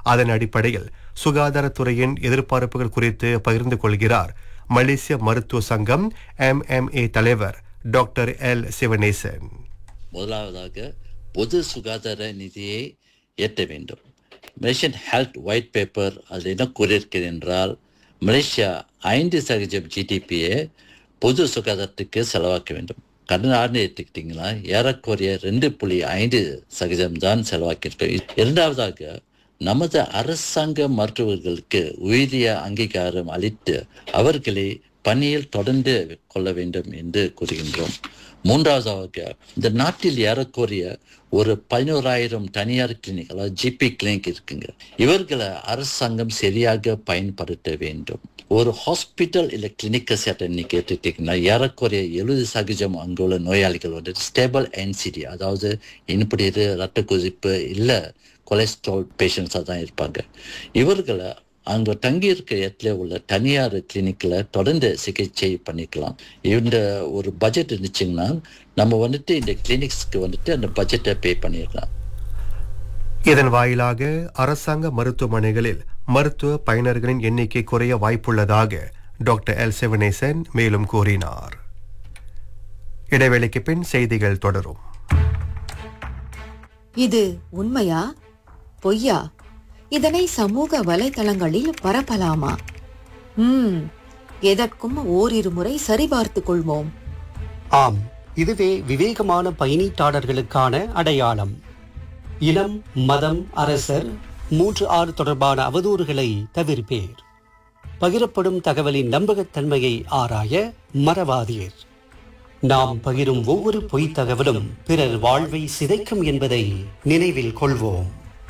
அதன் அடிப்படையில் சுகாதாரத்துறையின் எதிர்பார்ப்புகள் குறித்து பகிர்ந்து கொள்கிறார் மலேசிய மருத்துவ சங்கம் எம்எம்ஏ தலைவர் டாக்டர் எல் சிவனேசன் முதலாவதாக பொது சுகாதார நிதியை ஏற்ற வேண்டும் மலேசியன் ஹெல்த் ஒயிட் பேப்பர் அது என்ன கூறியிருக்கிறது என்றால் மலேசியா ஐந்து சதவீதம் ஜிடிபியை பொது சுகாதாரத்துக்கு செலவாக்க வேண்டும் கடந்த ஆண்டு எடுத்துக்கிட்டிங்கன்னா ஏறக்குறைய ரெண்டு புள்ளி ஐந்து சதவீதம் தான் செலவாக்கியிருக்கோம் இரண்டாவதாக நமது அரசாங்க மருத்துவர்களுக்கு உயரிய அங்கீகாரம் அளித்து அவர்களை பணியில் தொடர்ந்து கொள்ள வேண்டும் என்று கூறுகின்றோம் மூன்றாவதாக இந்த நாட்டில் ஏறக்குறைய ஒரு பதினோராயிரம் தனியார் கிளினிக் அதாவது ஜிபி கிளினிக் இருக்குங்க இவர்களை அரசாங்கம் சரியாக பயன்படுத்த வேண்டும் ஒரு ஹாஸ்பிட்டல் இல்லை கிளினிக்கை சேர்த்த இன்னைக்கு எடுத்துக்கிட்டிங்கன்னா ஏறக்குறைய எழுபது சதவீதம் அங்குள்ள நோயாளிகள் வந்து ஸ்டேபிள் என்சிடி அதாவது இனிப்படியது ரத்த கொதிப்பு இல்லை கொலஸ்ட்ரால் பேஷண்ட்ஸாக தான் இருப்பாங்க இவர்களை அங்கே தங்கியிருக்க இடத்துல உள்ள தனியார் கிளினிக்கில் தொடர்ந்து சிகிச்சை பண்ணிக்கலாம் இந்த ஒரு பட்ஜெட் இருந்துச்சுங்கன்னா நம்ம வந்துட்டு இந்த கிளினிக்ஸ்க்கு வந்துட்டு அந்த பட்ஜெட்டை பே பண்ணிடலாம் இதன் வாயிலாக அரசாங்க மருத்துவமனைகளில் மருத்துவ பயனர்களின் எண்ணிக்கை குறைய வாய்ப்புள்ளதாக டாக்டர் எல் சிவனேசன் மேலும் கூறினார் இடைவேளைக்கு பின் செய்திகள் தொடரும் இது உண்மையா பொய்யா இதனை சமூக வலைதளங்களில் பரப்பலாமா ம் எதற்கும் ஓரிரு முறை சரிபார்த்துக் கொள்வோம் ஆம் இதுவே விவேகமான பயணீட்டாளர்களுக்கான அடையாளம் இனம் மதம் அரசர் மூன்று ஆறு தொடர்பான அவதூறுகளை தவிர்ப்பேர் பகிரப்படும் தகவலின் நம்பகத்தன்மையை ஆராய மறவாதீர் நாம் பகிரும் ஒவ்வொரு பொய்த் தகவலும் பிறர் வாழ்வை சிதைக்கும் என்பதை நினைவில் கொள்வோம்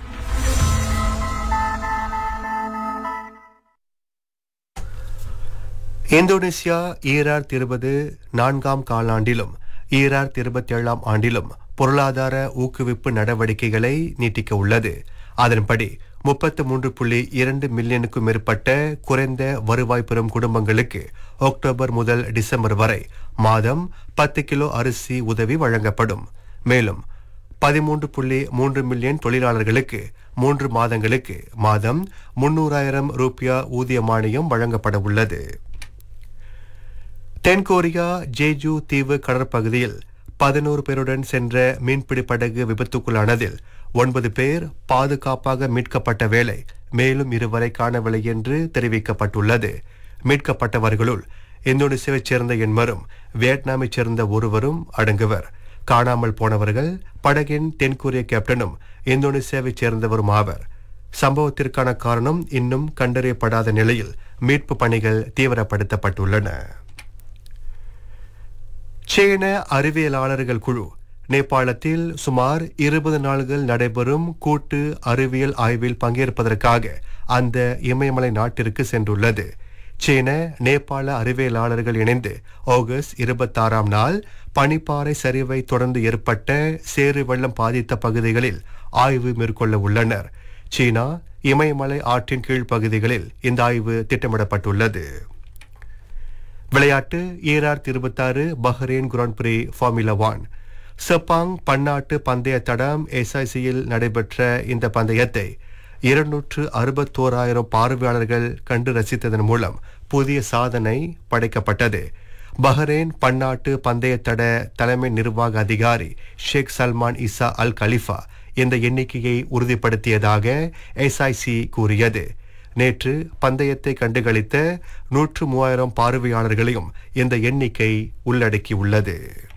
இந்தோனேசியா ஈரார் இருபது நான்காம் காலாண்டிலும் ஈரார் இருபத்தி ஏழாம் ஆண்டிலும் பொருளாதார ஊக்குவிப்பு நடவடிக்கைகளை நீட்டிக்க உள்ளது அதன்படி முப்பத்து மூன்று புள்ளி இரண்டு மில்லியனுக்கும் மேற்பட்ட குறைந்த வருவாய் பெறும் குடும்பங்களுக்கு அக்டோபர் முதல் டிசம்பர் வரை மாதம் பத்து கிலோ அரிசி உதவி வழங்கப்படும் மேலும் பதிமூன்று புள்ளி மூன்று மில்லியன் தொழிலாளர்களுக்கு மூன்று மாதங்களுக்கு மாதம் முன்னூறாயிரம் ரூபியா ஊதிய மானியம் வழங்கப்பட உள்ளது தென்கொரியா ஜேஜு தீவு கடற்பகுதியில் பதினோரு பேருடன் சென்ற மீன்பிடி படகு விபத்துக்குள்ளானதில் ஒன்பது பேர் பாதுகாப்பாக மீட்கப்பட்ட வேளை மேலும் இருவரை காணவில்லை என்று தெரிவிக்கப்பட்டுள்ளது மீட்கப்பட்டவர்களுள் இந்தோனேசியாவைச் சேர்ந்த எண்மரும் வியட்நாமைச் சேர்ந்த ஒருவரும் அடங்குவர் காணாமல் போனவர்கள் படகின் தென்கொரிய கேப்டனும் இந்தோனேசியாவைச் சேர்ந்தவரும் ஆவர் சம்பவத்திற்கான காரணம் இன்னும் கண்டறியப்படாத நிலையில் மீட்பு பணிகள் தீவிரப்படுத்தப்பட்டுள்ளன சீன அறிவியலாளர்கள் குழு நேபாளத்தில் சுமார் இருபது நாள்கள் நடைபெறும் கூட்டு அறிவியல் ஆய்வில் பங்கேற்பதற்காக அந்த இமயமலை நாட்டிற்கு சென்றுள்ளது சீன நேபாள அறிவியலாளர்கள் இணைந்து ஆகஸ்ட் இருபத்தாறாம் நாள் பனிப்பாறை சரிவை தொடர்ந்து ஏற்பட்ட சேறு வெள்ளம் பாதித்த பகுதிகளில் ஆய்வு மேற்கொள்ள உள்ளனர் சீனா இமயமலை ஆற்றின் கீழ் பகுதிகளில் இந்த ஆய்வு திட்டமிடப்பட்டுள்ளது விளையாட்டு ஈரார் இருபத்தாறு Bahrain Grand Prix Formula One Sepang பன்னாட்டு பந்தய தடம் எஸ்ஐசியில் நடைபெற்ற இந்த பந்தயத்தை இருநூற்று அறுபத்தோராயிரம் பார்வையாளர்கள் கண்டு ரசித்ததன் மூலம் புதிய சாதனை படைக்கப்பட்டது பஹ்ரைன் பன்னாட்டு பந்தய தட தலைமை நிர்வாக அதிகாரி Sheikh Salman Isa Al Khalifa இந்த எண்ணிக்கையை உறுதிப்படுத்தியதாக எஸ்ஐசி கூறியது நேற்று பந்தயத்தை கண்டுகளித்த நூற்று மூவாயிரம் பார்வையாளர்களையும் இந்த எண்ணிக்கை உள்ளடக்கியுள்ளது